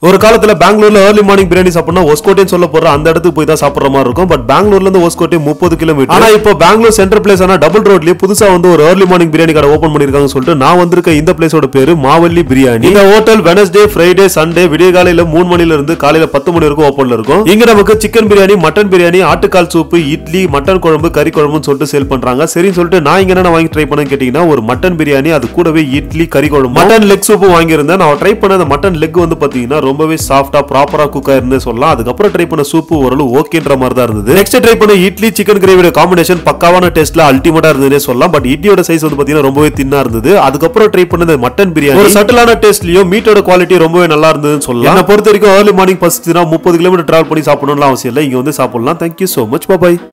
ஒரு காலத்துல பெங்களூர்ல ஏர்லி மார்னிங் பிரியாணி சாப்பிடணும் ஒஸ்கோட்டேன்னு சொல்ல போற அந்த இடத்துக்கு போய் தான் சாப்பிடுற மாதிரி இருக்கும் பட் பெங்களூர்ல இருந்து ஒஸ்கோட்டே முப்பது கிலோமீட்டர் ஆனா இப்போ பெங்களூர் சென்ட்ரல் பிளேஸ் ஆனா டபுள் ரோட்லயே புதுசா வந்து ஒரு ஏர்லி மார்னிங் பிரியாணி கடை ஓபன் பண்ணிருக்காங்கன்னு சொல்லிட்டு நான் வந்திருக்க இந்த பிளேஸோட பேரு மாவல்லி பிரியாணி இந்த ஹோட்டல் வெனஸ்டே ஃப்ரைடே சண்டே விடிய காலையில மூணு மணில இருந்து காலையில பத்து மணி வரைக்கும் ஓப்பன்ல இருக்கும் இங்க நமக்கு சிக்கன் பிரியாணி மட்டன் பிரியாணி ஆட்டுக்கால் சூப்பு இட்லி மட்டன் குழம்பு கறி குழம்புன்னு சொல்லிட்டு சேல் பண்றாங்க சரின்னு சொல்லிட்டு நான் இங்க என்ன வாங்கி ட்ரை பண்ணேன்னு கேட்டீங்கன்னா ஒரு மட்டன் பிரியாணி அது கூடவே இட்லி கறி குழம்பு மட்டன் லெக் சூப்பு வாங்கியிருந்தேன் நான் ட்ரை பண்ண அந்த மட்டன் லெக் வந்து பாத்தீங்கன்னா ரொம்பவே சாஃப்டா ப்ராப்பரா குக் ஆயிருந்தே சொல்லலாம் அதுக்கப்புறம் ட்ரை பண்ண சூப்பு ஓரளவு ஓகேன்ற மாதிரி தான் இருந்தது நெக்ஸ்ட் ட்ரை பண்ண இட்லி சிக்கன் கிரேவியோட காம்பினேஷன் பக்காவான டேஸ்ட்ல அல்டிமேட்டா இருந்ததுனே சொல்லலாம் பட் இட்லியோட சைஸ் வந்து பாத்தீங்கன்னா ரொம்பவே தின்னா இருந்தது அதுக்கப்புறம் ட்ரை பண்ண மட்டன் பிரியாணி ஒரு சட்டிலான டேஸ்ட்லயும் மீட்டோட குவாலிட்டி ரொம்பவே நல்லா இருந்ததுன்னு சொல்லலாம் என்ன பொறுத்த வரைக்கும் ஏர்லி மார்னிங் பசிச்சுன்னா முப்பது கிலோமீட்டர் டிராவல் பண்ணி சாப்பிடணும்னு அவசியம் இல்லை இங்க வந்து சாப்பிடலாம் தேங்க்யூ சோ மச் பாய்